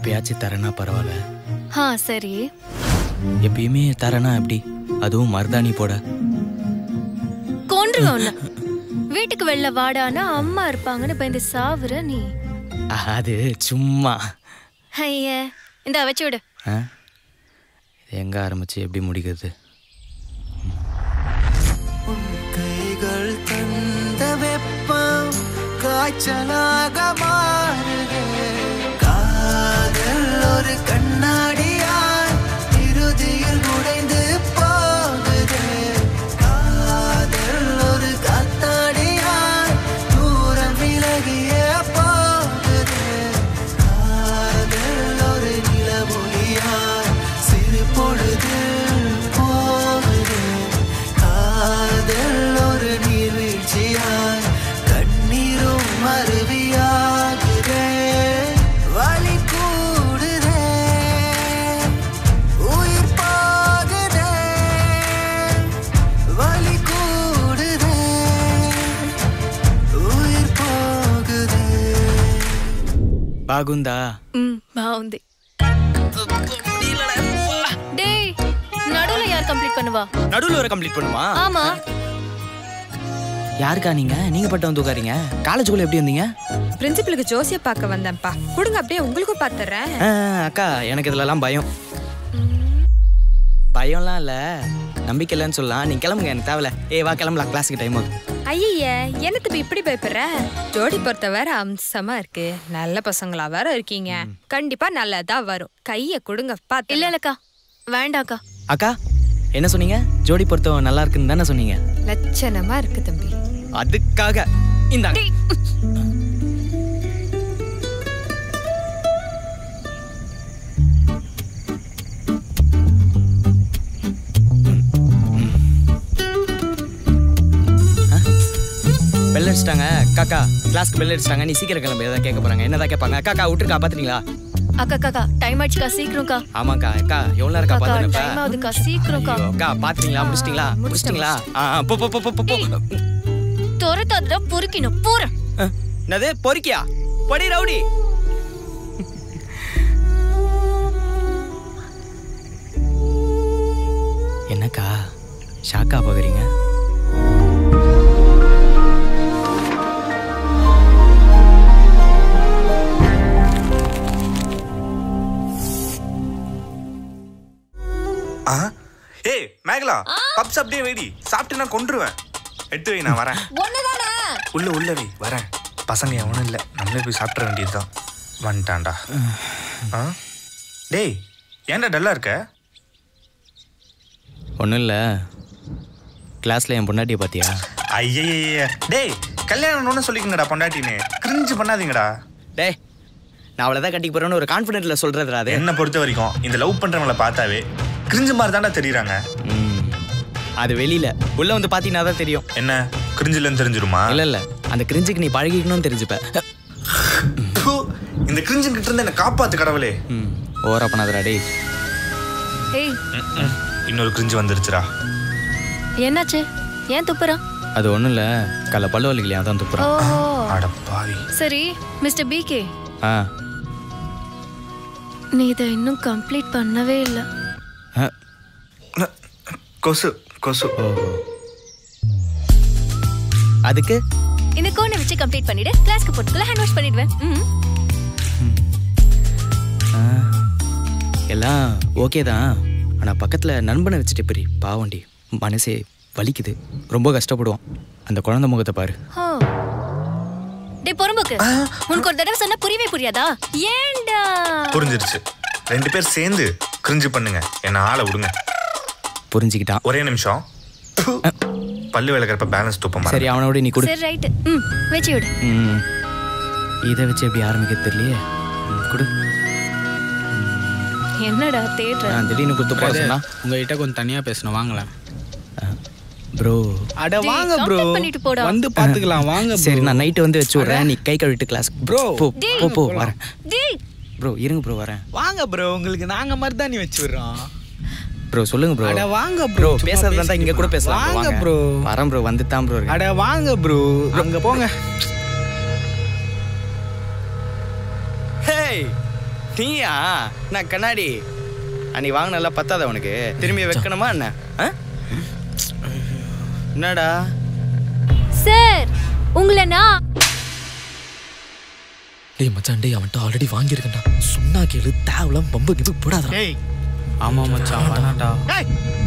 எப்பயாச்சும் தரேன்னா பரவாயில்ல ஆ சரி எப்பயுமே தரேனா எப்படி அதுவும் மருதாணி போட கொன்றுவேன் உன்னை வீட்டுக்கு வெளில வாடானா அம்மா இருப்பாங்கன்னு பயந்து சாவுற நீ அது சும்மா ஐய இந்த வச்சு விடு ஆ இது எங்க ஆரம்பிச்சு எப்படி முடிக்கிறது கைகள் தந்த வெப்பம் காய்ச்சலாக மாறுதே காதல் ஒரு கண்ணாடியாய் இறுதியில் உடைந்து போகுதே காதல் ஒரு காத்தாடியாய் தூரம் விலகிய போகுதே காதல் ஒரு நிலவொளியாய் சிறு பொழுதில் போகுதே காதல் ஒரு நீர்வீழ்ச்சியாய் கண்ணீரும் அருவியாகுதே வலி கூடுதே உயிர் போகுதே வலி கூடுதே உயிர் போகுதே బాగుందా ம் బాగుంది டேய் நடுவுல யார் கம்ப்ளீட் பண்ணுவா நடுவில் வர கம்ப்ளீட் பண்ணுமா ஆமா யாருக்கா நீங்க நீங்க பட்டு வந்து உட்காரீங்க காலேஜுக்குள்ள எப்படி வந்தீங்க பிரின்சிபலுக்கு ஜோசிய பார்க்க வந்தேன்ப்பா கொடுங்க அப்படியே உங்களுக்கும் பார்த்துறேன் ஆ, அக்கா எனக்கு இதுலலாம் பயம் பயம்லாம் இல்ல நம்பிக்கை இல்லைன்னு சொல்லலாம் நீங்க கிளம்புங்க எனக்கு தேவையில்ல ஏய் வா கிளம்பலாம் கிளாஸுக்கு டைம் ஆகுது ஐய என்னத்து இப்ப இப்படி பயப்படுற ஜோடி பொறுத்த வேற அம்சமா இருக்கு நல்ல பசங்களா வேற இருக்கீங்க கண்டிப்பா நல்லதா வரும் கைய கொடுங்க பாத்து இல்ல இல்லக்கா வேண்டாக்கா அக்கா என்ன சொன்னீங்க ஜோடி பொருத்தம் நல்லா இருக்குன்னு தானே சொன்னீங்க லட்சணமா இருக்கு தம்பி அதுக்காக இந்தாங்க டேய் பெல் அடிச்சிட்டாங்க காக்கா கிளாஸ்க்கு பெல் அடிச்சிட்டாங்க நீ சீக்கிரம் கிளம்பு ஏதாவது கேட்க போறாங்க என்னதான் கேட்பாங்க காக்கா விட்டுருக்கா பாத்துறீங்களா அக்கா காக்கா டைம் ஆச்சுக்கா சீக்கிரம்க்கா ஆமாக்கா அக்கா எவ்வளோ நேரம் காக்கா காப்பாத்துனப்ப டைம் ஆகுதுக்கா சீக்கிரம்க்கா அக்கா பாத்துறீங்களா முடிச்சிட்டீங்களா முடிச்சிட்டீங்களா ஆ ஆ, போ போ போ போ, போ போ துரத்தாதுடா பொறுக்கிணும் போறேன் ஆ, என்னது பொறுக்கியா படி ரவுடி என்னக்கா ஷாக்கா பாக்குறீங்க ஆ ஏய் மேகலா பப்ஸ் அப்படியே வெடி சாப்பிட்டு நான் கொன்றுவேன் எடுத்து வை நான் வரேன் உள்ள உள்ள வை வரேன் பசங்க எவனும் இல்லை நம்மளே போய் சாப்பிட்ற வேண்டியதுதான் வந்துட்டான்டா ஆ டேய் ஏன்டா டல்லா இருக்க ஒன்றும் இல்லை கிளாஸில் என் பொண்டாட்டியை பார்த்தியா ஐயய்ய டேய் கல்யாணம் ஒன்று சொல்லிக்கங்கடா பொண்டாட்டின்னு கிரிஞ்சு பண்ணாதீங்கடா டேய் நான் அவளை தான் கட்டிக்க போகிறேன்னு ஒரு கான்ஃபிடென்ட்டில் சொல்கிறதுடா அது என்னை பொறுத்த வரைக்கும் இந்த லவ் பண்றவங்கள பார்த்தாவே கிரிஞ்சு மாதிரி தான்டா தெரியுறாங்க ம், அது வெளியில் உள்ளே வந்து பார்த்தீங்கன்னா தான் தெரியும் என்ன கிரிஞ்சிலன்னு தெரிஞ்சிருமா இல்லை இல்லை அந்த கிரிஞ்சுக்கு நீ பழகிக்கணும்னு தெரிஞ்சுப்ப ப்பு, இந்த கிரிஞ்சு கிட்ட இருந்து என்ன காப்பாத்து கடவுளே ம் ஓவரா பண்ணாதடா டேய் ஏய் ம், ம். இன்னொரு கிரிஞ்சு வந்துருச்சுடா என்னாச்சு ஏன் துப்புறான் அது ஒன்றும் இல்லை கல்ல பல்லு வலிக்கலையா அதான் துப்புறான் ஓஹோ அட பாவி சரி மிஸ்டர் பிகே ஆ நீ இதை இன்னும் கம்ப்ளீட் பண்ணவே இல்லை ஆ, ந- கொசு கொசு ஓஹோ அதுக்கு இந்த கோனை வச்சு கம்ப்ளீட் பண்ணிடு கிளாஸ்க்கு போட்டுக்குள்ள ஹேண்ட் வாஷ் பண்ணிடுவேன் ம் ஆ, எல்லாம் ஓகே தான் ஆனால் பக்கத்தில் நண்பனை வச்சுட்டு பெரிய பாவண்டி மனசே வலிக்குது ரொம்ப கஷ்டப்படுவான் அந்த குழந்தை முகத்தை பாரு ஹோ டேய் பொறும்புக்கு உனக்கு ஒரு தடவை சொன்னா புரியவே புரியாதா ஏன்டா புரிஞ்சிருச்சு ரெண்டு பேர் சேர்ந்து கிரிஞ்சு பண்ணுங்க என்ன ஆளை விடுங்க புரிஞ்சுக்கிட்டான் ஒரே நிமிஷம் ப்பு. பல்லு விளக்குறப்ப பேலன்ஸ் துப்ப சரி அவனோட நீ கொடு சரி ரைட்டு ம் வச்சு விடு ம் இதை வச்சு எப்படி ஆரம்பிக்க தெரியலையே ம், கொடு என்னடா தேடுற நான் திடீர்னு கொடுத்து போட சொன்னா உங்ககிட்ட கொஞ்சம் தனியா பேசணும் வாங்கலாம் ப்ரோ அட டேய், வாங்க ப்ரோ complete பண்ணிட்டு போடா. வந்து பாத்துக்கலாம் வாங்க bro. சரி நான் நைட்டு வந்து வச்சு விட்றேன் நீ கை கழுவிட்டு கிளாஸ் Bro. போ டேய். போ போ வரேன் டேய் ப்ரோ இருங்க ப்ரோ வரேன் வாங்க ப்ரோ உங்களுக்கு நாங்க மாதிரி தான் நீ வச்சு விடுறோம் ப்ரோ சொல்லுங்க ப்ரோ அட வாங்க ப்ரோ ப்ரோ பேசுறதா இருந்தா இங்க கூட பேசலாம் bro, வாங்க ப்ரோ வரேன் ப்ரோ வந்து தான் ப்ரோ அட வாங்க ப்ரோ அங்க போங்க ஹேய் நீயா நான் கண்ணாடி அன்னைக்கு வாங்கினல பத்தாத உனக்கு திரும்பி வைக்கணுமா என்ன ஆ? என்னடா சார் உங்களை நான் டேய் மச்சான் டேய் அவன்கிட்ட ஆல்ரெடி வாங்கியிருக்கேன்டா சொன்னா கேளு தேவலாம் பம்பு கிப்பு போடாதடா டேய் ஆமா மச்சான் வேணாண்டா டேய்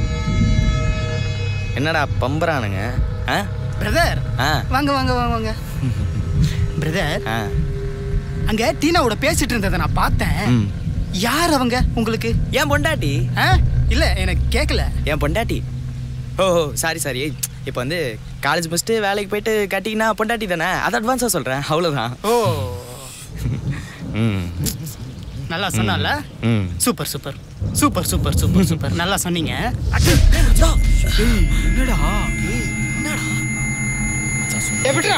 என்னடா பம்புறானுங்க ஆ பிரதர் ஆ வாங்க வாங்க வாங்க வாங்க பிரதர் ஆ அங்க டீனாவோட பேசிட்டு இருந்ததை நான் பார்த்தேன் ம். யார் அவங்க உங்களுக்கு ஏன் பொண்டாட்டி ஆ? இல்ல எனக்கு கேட்கல என் பொண்டாட்டி ஓ சாரி சாரி இப்போ வந்து காலேஜ் முடிச்சுட்டு வேலைக்கு போயிட்டு கட்டிங்கன்னா பொண்டாட்டி தானே அதை அட்வான்ஸாக சொல்கிறேன் அவ்வளோதான் ஓ ம் நல்லா சொன்னால ம் super super super super super super நல்லா சொன்னீங்க என்னடா எப்படிடா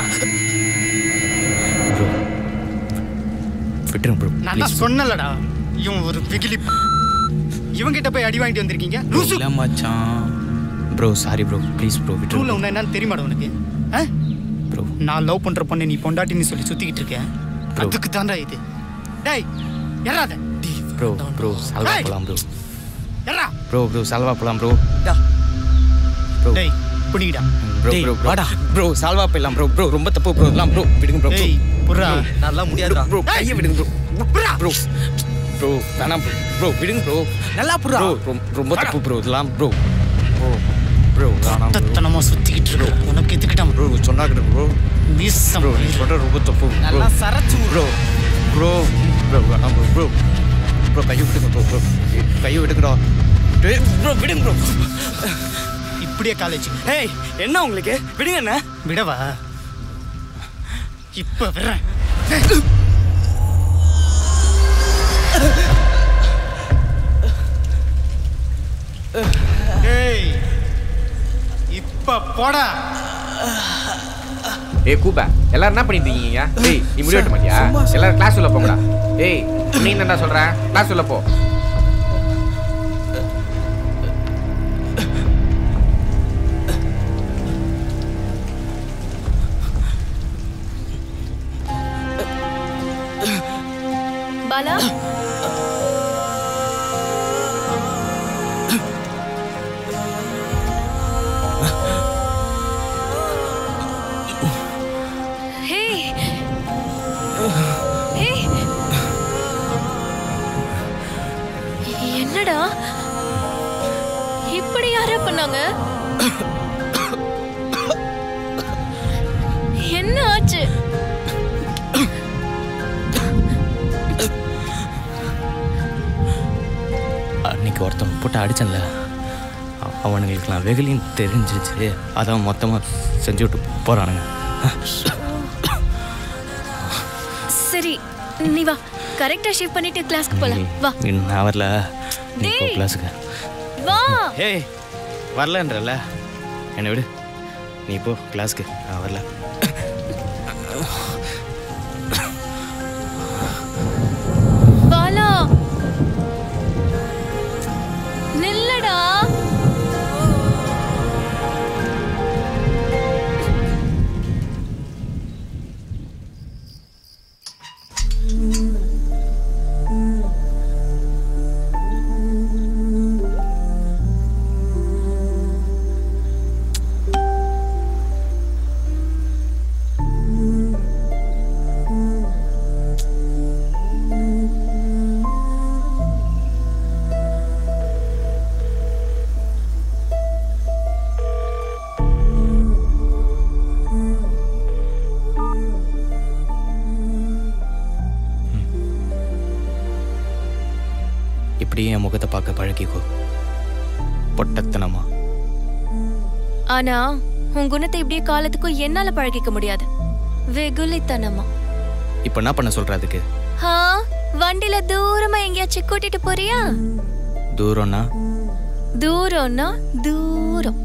ப்ரோ விட்டுருங்க ப்ரோ நான் தான் சொன்னலடா இவன் ஒரு பிகிலி இவங்கிட்ட போய் அடி வாங்கிட்டு வந்திருக்கீங்க லூசு இல்ல மச்சான் bro sorry bro please bro ரூல்ல விட்டுருங்க உன்ன என்னன்னு தெரியுமாடா உனக்கு ஆ? ப்ரோ நான் லவ் பண்ற பொண்ணை நீ பொண்டாட்டின்னு சொல்லி சுத்திக்கிட்டு இருக்கேன் Bro. அதுக்கு தான்டா இது டேய் எறாத ப்ரோ ப்ரோ சால்வா Hey! போகலாம் ப்ரோ எறா ப்ரோ ப்ரோ சால்வா போகலாம் ப்ரோ ப்ரோ டேய் புடிங்கடா ப்ரோ டேய், ப்ரோ வாடா. ப்ரோ சால்வா போயிடலாம் ப்ரோ ப்ரோ ரொம்ப தப்பு ப்ரோ இதெல்லாம் ப்ரோ விடுங்க ப்ரோ டேய் புர்ரா நல்லா முடியாதுடா ப்ரோ கையை விடுங்க ப்ரோ புர்ரா ப்ரோ ப்ரோ வேணாம் ப்ரோ ப்ரோ விடுங்க ப்ரோ நல்லா புறா ப்ரோ ரொம்ப தப்பு ப்ரோ இதெல்லாம் ப்ரோ ப்ரோ ப்ரோ வேணாம் ப்ரோ தத்தனமா சுத்திக்கிட்டு இருக்க உனக்கு எதுக்கிட்ட ப்ரோ சொன்னாங்க ப்ரோ மீசம் ப்ரோ நீ சொல்ற ரொம்ப தப்பு நல்லா சரச்சு ப்ரோ ப்ரோ ப்ரோ வேணாம் ப்ரோ ப்ரோ ப்ரோ கையை விடுங்க ப்ரோ ப்ரோ கையை விடுங்கடா டேய் ப்ரோ விடுங்க ப்ரோ இப்படியே காலேஜ் ஏய் என்ன உங்களுக்கு விடுங்க என்ன விடவா இப்ப விடுறேன் டேய் இப்ப போடா ஏய் கூபா எல்லாரும் என்ன பண்ணிட்டு இருக்கீங்க டேய் நீ முடிவெட்ட மாட்டியா எல்லாரும் கிளாஸ் உள்ள போங்கடா டேய் நீ என்னடா சொல்ற கிளாஸ் உள்ள போ பாலா ஹே ஹே என்னடா இப்படி யாரா பண்ணாங்க என்ன ஆச்சு அன்னைக்கு ஒருத்தன் போட்டு அடிச்சேன்ல அ- அவனுங்களுக்குலாம் வெகுலின்னு தெரிஞ்சிருச்சு அதான் மொத்தமாக செஞ்சு விட்டு போகிறானுங்க சரி நீ வா கரெக்டா ஷேவ் பண்ணிட்டு கிளாஸ்க்கு போலாம் வா நான் வரல நீ போ டேய். கிளாஸுக்கு வா ஏய் வரலன்றல என்னை விடு நீ போ கிளாஸ்க்கு நான் வரல பாலா நில்லடா இப்படியே என் முகத்தை பார்க்க பழகிக்கோ பொட்டத்தனமா ஆனா உன் குணத்தை இப்படியே காலத்துக்கும் என்னால பழகிக்க முடியாது வெகுளித்தனமா இப்போ என்ன பண்ண சொல்ற அதுக்கு ஆ வண்டில தூரமா எங்கேயாச்சும் கூட்டிட்டு போறியா தூரம்னா தூரம்னா தூரம்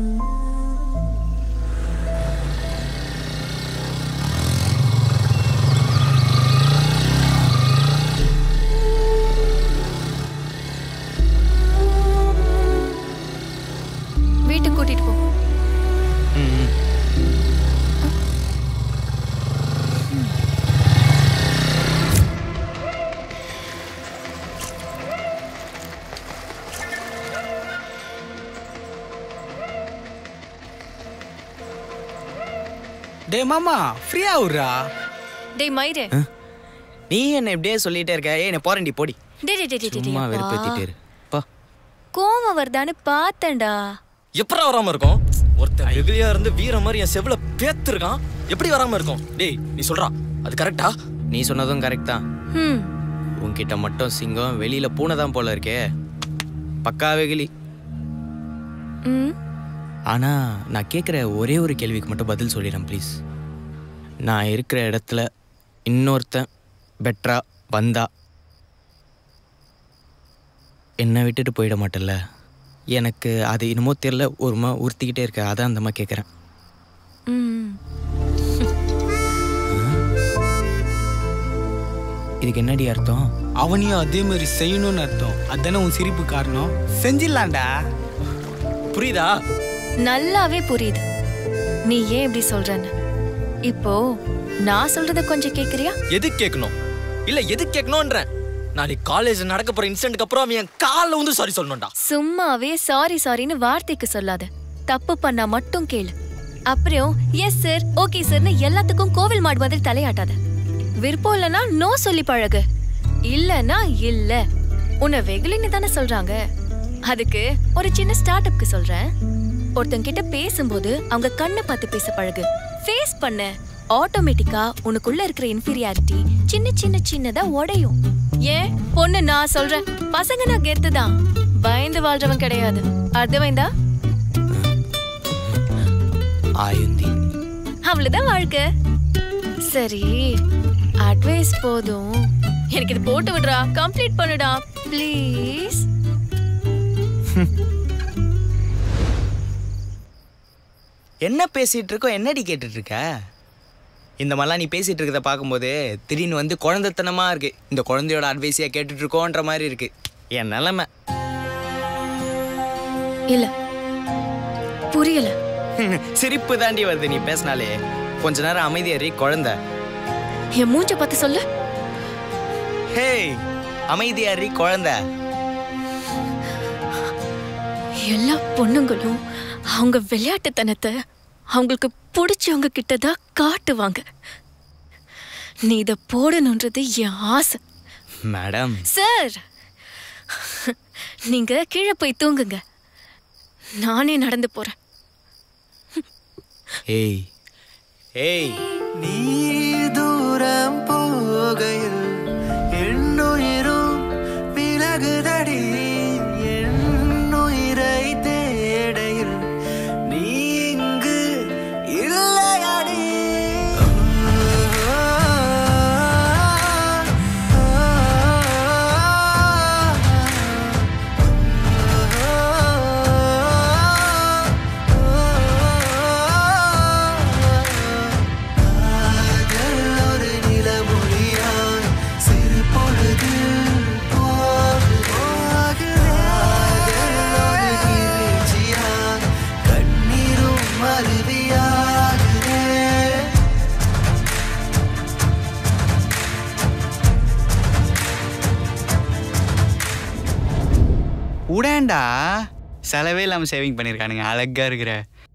வீட்டுக்கு கூட்டிட்டு போ டேய் மாமா ஃப்ரீயா விட்றா டேய் மயிரு நீ என்ன இப்படியே சொல்லிட்டே இருக்க ஏய் என்ன போறேன்டி போடி டேய் டேய், டேய் டேய், சும்மா டேய் வெறுப்பேத்திட்டே அப்பா. இரு பா கோவம் வருதான்னு பார்த்தேன்டா எப்படா வராம இருக்கும் ஒருத்தன் வெகுலியா இருந்து வீர மாதிரி என் செவில பேத்துருக்கான் எப்படி வராம இருக்கும் டேய் நீ சொல்றா அது கரெக்டா நீ சொன்னதும் கரெக்ட் தான் ம் உன்கிட்ட மட்டும் சிங்கம் வெளியில பூனை தான் போல இருக்கே பக்கா வெகுலி ம் ஆனா நான் கேட்குற ஒரே ஒரு கேள்விக்கு மட்டும் பதில் சொல்லிடுறேன் ப்ளீஸ் நான் இருக்கிற இடத்துல இன்னொருத்தன் பெட்ரா வந்தா என்னை விட்டுட்டு போயிட மாட்டேல்ல எனக்கு அது என்னமோ தெரில ஒரு மா உறுத்திக்கிட்டே இருக்க அதான் அந்த மாதிரி கேட்குறேன் ம் இதுக்கு என்னடி அர்த்தம் அவனையும் அதே மாதிரி செய்யணும்னு அர்த்தம் அதானே உன் சிரிப்பு காரணம் செஞ்சிடலாம்டா புரியுதா நல்லாவே புரியுது நீ ஏன் இப்படி சொல்றன்னு இப்போ நான் சொல்றத கொஞ்சம் கேக்குறியா எது கேட்கணும் இல்ல எது கேட்கணும்ன்றேன் நாளைக்கு காலேஜ் நடக்க போற இன்சிடென்ட்க்கு அப்புறம் அவன் என் காலில் வந்து சாரி சொல்லணும்டா சும்மாவே சாரி சாரின்னு வார்த்தைக்கு சொல்லாத தப்பு பண்ணா மட்டும் கேளு அப்புறம் எஸ் சார் ஓகே சார்னு எல்லாத்துக்கும் கோவில் மாடு மாதிரி தலையாட்டாத விருப்பம் இல்லைன்னா நோ சொல்லி பழகு இல்லைன்னா இல்ல உன்னை வெகுலின்னு தானே சொல்றாங்க அதுக்கு ஒரு சின்ன ஸ்டார்ட் அப்க்கு சொல்றேன் ஒருத்தங்க கிட்ட பேசும்போது அவங்க கண்ணை பார்த்து பேச பழகு ஃபேஸ் பண்ண ஆட்டோமேட்டிக்கா உனக்குள்ள இருக்கிற இன்ஃபீரியாரிட்டி சின்ன சின்ன சின்னதா உடையும் ஏன் பொண்ணு நான் சொல்றேன் பசங்க நான் கெத்து தான் பயந்து வாழ்றவன் கிடையாது அர்த்தவைந்தா ஆயுந்தி அவ்வளவுதான் வாழ்க்கை சரி அட்வைஸ் போதும் எனக்கு இது போட்டு விடுறா கம்ப்ளீட் பண்ணுடா ப்ளீஸ் என்ன பேசிட்டு இருக்கோ என்னடி கேட்டுட்டு இருக்க இந்த மாதிரிலாம் நீ பேசிட்டு இருக்கிறத பார்க்கும்போது திடீர்னு வந்து குழந்தைத்தனமா இருக்கு இந்த குழந்தையோட அட்வைஸையா கேட்டுட்டு இருக்கோன்ற மாதிரி இருக்கு என் நிலைமை இல்ல புரியல சிரிப்பு தாண்டி வருது நீ பேசினாலே கொஞ்ச நேரம் அமைதியாரி குழந்தை என் மூஞ்ச பார்த்து சொல்லு ஹேய் அமைதியாரி குழந்தை எல்லா பொண்ணுங்களும் அவங்க விளையாட்டுத்தனத்தை அவங்களுக்கு பிடிச்சவங்க கிட்ட தான் காட்டுவாங்க நீ இதை போடணுன்றது என் ஆசை மேடம் சார் நீங்க கீழே போய் தூங்குங்க நானே நடந்து போறேன் ஏய் ஏய் நீ தூரம் போகையில் என்னுயிரும் விலகுதடி என்னுயிரை தேடையில் நீ இங்கு இல்லையடி ஒரு நிலமொழியாய் சிறு பொழுது கண்ணீரும் அருவியாகுதே உடேண்டா செலவே இல்லாமல் சேவிங் பண்ணியிருக்கானுங்க அழகா இருக்கிற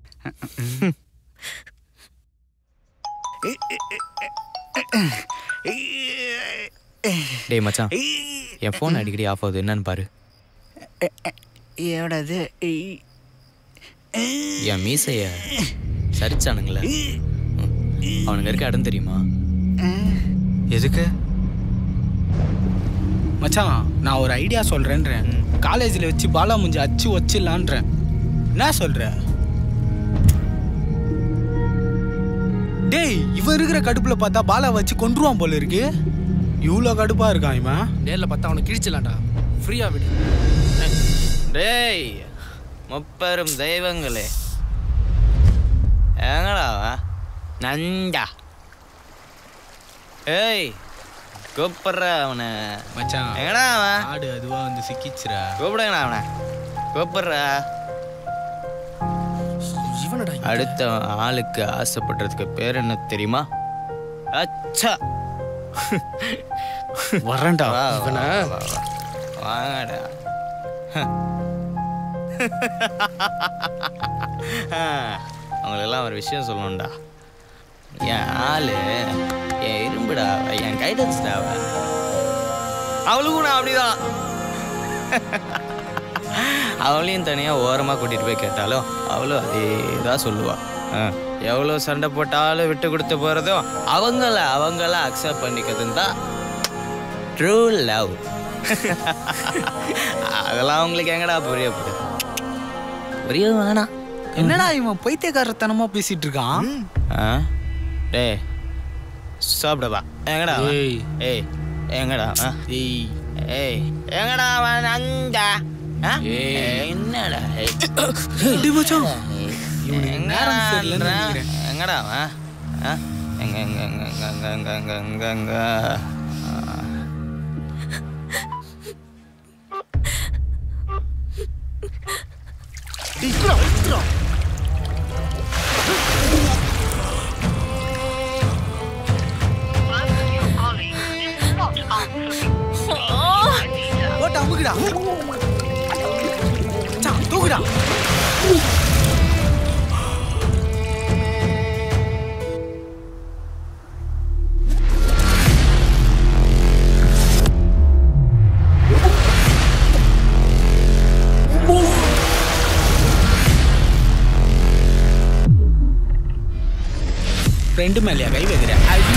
டேய் மச்சான் என் ஃபோன் அடிக்கடி ஆஃப் ஆகுது என்னன்னு பாரு எவ்வளவு என் மீசைய சரிச்சானுங்களே ம். அவனுங்க இருக்க இடம் தெரியுமா எதுக்கு மச்சான் நான் ஒரு ஐடியா சொல்றேன்றேன் காலேஜில் வச்சு பாலா முஞ்சி அச்சு வச்சிடலான்றேன் என்ன சொல்ற டேய் இவன் இருக்கிற கடுப்புல பார்த்தா பாலா வச்சு கொன்றுவான் போல இருக்கு இவ்வளோ கடுப்பா இருக்கான் இவன் நேரில் பார்த்தா அவனை கிழிச்சலாம்டா ஃப்ரீயா விடு டேய் முப்பெரும் தெய்வங்களே எங்கடா அவன்? நண்டா ஏய் கூப்பிட்ற அவனை மச்சான் எங்கடா அவன் ஆடு அதுவா வந்து சிக்கிச்சுரா கூப்பிடுங்கடா அவனை கூப்பிட்ற இவனடா அடுத்த ஆளுக்கு ஆசைப்படுறதுக்கு பேர் என்ன தெரியுமா அச்சா வரேன்டா வா, வா, இவனை? வா, வா. வாங்கடா அவங்களெல்லாம் ஒரு விஷயம் சொல்லணும்டா என் ஆளு என் இரும்புடா அவ, என் கைடன்ஸ்டா அவ அவளுக்கும் நான் அப்படிதான் அவளையும் தனியாக ஓரமாக கூட்டிகிட்டு போய் கேட்டாலும் அவளும் அதே தான் சொல்லுவா எவ்வளோ சண்டை போட்டாலும் விட்டு கொடுத்து போகிறதும் அவங்கள அவங்கள அக்செப்ட் பண்ணிக்கிறதுன்னு தான் ட்ரூ லவ் அதெல்லாம் அவங்களுக்கு எங்கடா புரிய போகுது புரிய வேணாம் என்னடா இவன் பைத்தியக்காரத்தனமா பேசிட்டு இருக்கான் ஆ டேய் சாப்பிடவா எங்கடா அவன்? ஏய். ஏய் எங்கடா அவன்? ஏய் ஏய் எங்கடா அவன் அங்க ஆ? ஏய். என்னடா ஏய். டேய் மச்சான் எங்கடா நேரம் சரியில்லைன்னு அன்றா? நினைக்கிறேன். எங்கடா அவன் ஆ? எங்க எங்க எங்க எங்க எங்க எங்க எங்க எங்க எங்க ஆ. போட்டு அமுக்குடா மச்சான், தூக்குடா ஃப்ரெண்டு மேலேயா கை வைக்கிற அடி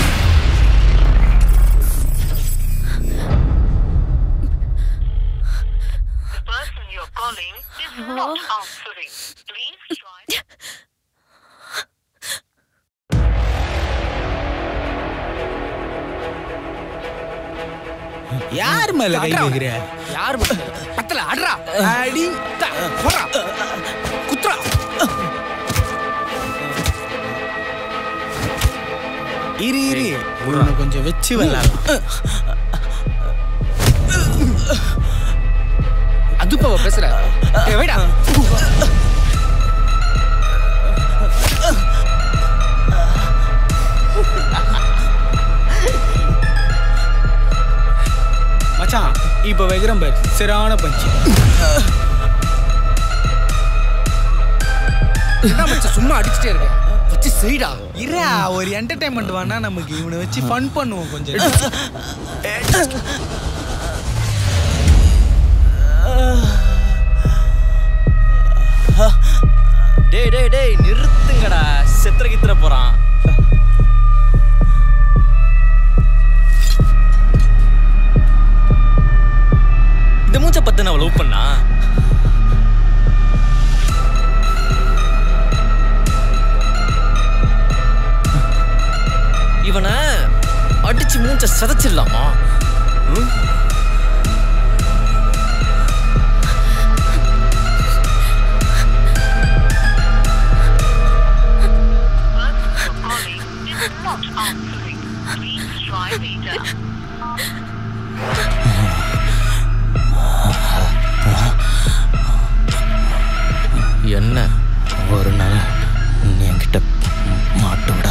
யார் மேல கை வைக்கிற யார் பத்தல அட்ரா அடி த, போடா. குத்துறா இரு இரு உன்னை கொஞ்சம் வச்சு விளாடலாம் அதுப்பவ பேசுற ஏய், வைடா மச்சான் இப்ப வைக்கிறேன் பாரு சரியான பஞ்சு என்ன மச்சான் சும்மா அடிச்சிட்டே இருக்க வச்சு செய்டா இரா ஒரு என்டர்டைன்மெண்ட் வேணா நமக்கு இவனை வச்சு ஃபன் பண்ணுவோம் கொஞ்சம் டேய் டேய் டேய் நிறுத்துங்கடா செத்துற கித்துற போறான் இந்த மூச்சை பத்து நான் லவ் பண்ணா இவனை அடிச்சு மூச்சை சதைச்சிடலாமா ம்? என்ன ஒரு நாள் நீ என்கிட்ட மாட்டுவிடா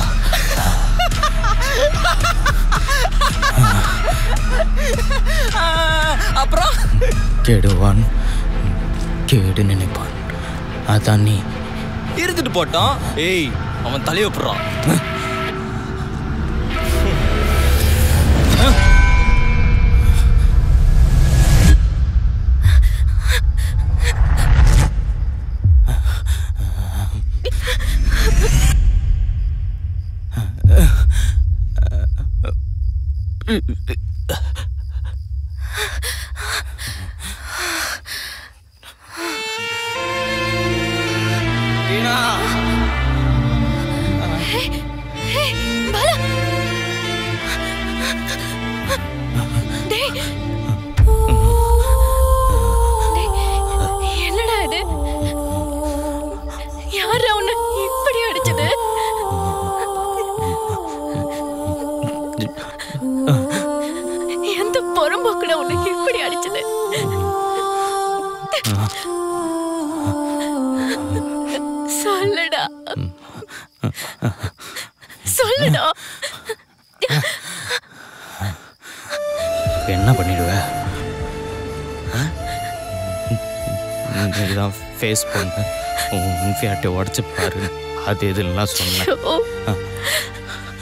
அப்புறம் கெடுவான் கேடு நினைப்பான் அதான் நீ இருந்துட்டு போட்டோம் ஏய் அவன் தலையை விட்டுறான் வீணா பாலா டேய் டேய், என்னடா இது யாரா உன்னை இப்படி அடிச்சது எந்த புறம்போக்குடா உன்னை இப்படி அடிச்சது சொல்லுடா சொல்லுடா என்ன பண்ணிடுவ ஆ? இதுதான் ஃபேஸ் பண்ணு உன் இன்ஃபியாட்டை உடச்சு பாரு அது இதெல்லாம் சொன்னேன் ஓ, ஆ.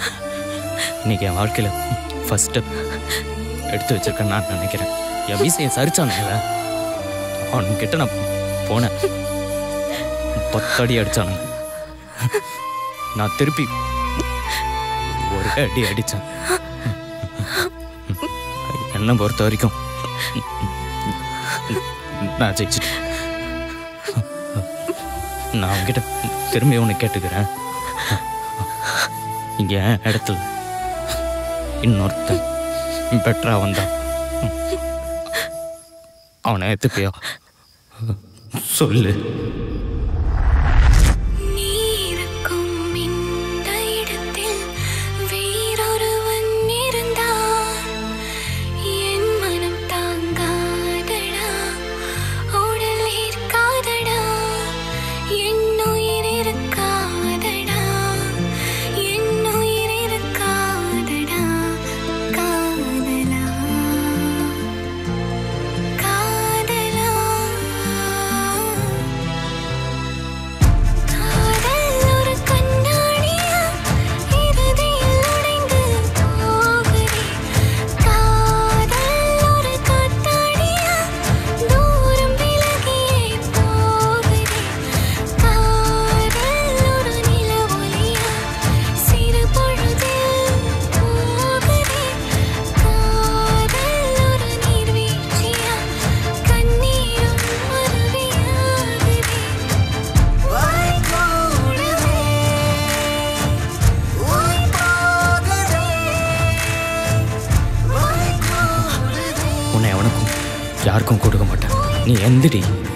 இன்னைக்கு என் வாழ்க்கையில் ஃபர்ஸ்ட் ஸ்டெப் எடுத்து வச்சிருக்கேன்னு நான் நினைக்கிறேன் என் வீசையை சரிச்சானுங்கள அவனுங்கிட்ட நான் போனேன் பத்தடி அடிச்சானுங்க நான் திருப்பி ஒரு அடி அடித்தேன் என்னை பொறுத்த வரைக்கும் நான் ஜெயிச்சிட்டேன் நான் அவங்ககிட்ட திரும்பி ஒன்று கேட்டுக்கிறேன் இங்கே என் இடத்துல இன்னொருத்தன் பெட்டரா வந்தான் அவனை எத்துப்பியா சொல்லு நீருக்கும் இந்த இடத்தில் வேறொருவன் இருந்தான் என் மனம் தாங்காதடா உடல் ஏற்காதடா என் உயிர் இருக்காதடா என் உயிர் இருக்காதடா காதலா காதலா காதல் ஒரு கண்ணாடியா இறுதியில் உடைந்து போகுதே காதல் ஒரு காத்தாடியா தூரம் விலகியே போகுதே காதல் ஒரு நிலவொளியா சிறு பொழுதில் போகுதே காதல் ஒரு நீர்வீழ்ச்சியா கண்ணீரும் அருவியாகுதே வாய் கூடுதே வாய் போகுதே வாய் கூடுதே உன்னை எவனுக்கும் யாருக்கும் கொடுக்க மாட்டேன் நீ எந்திரி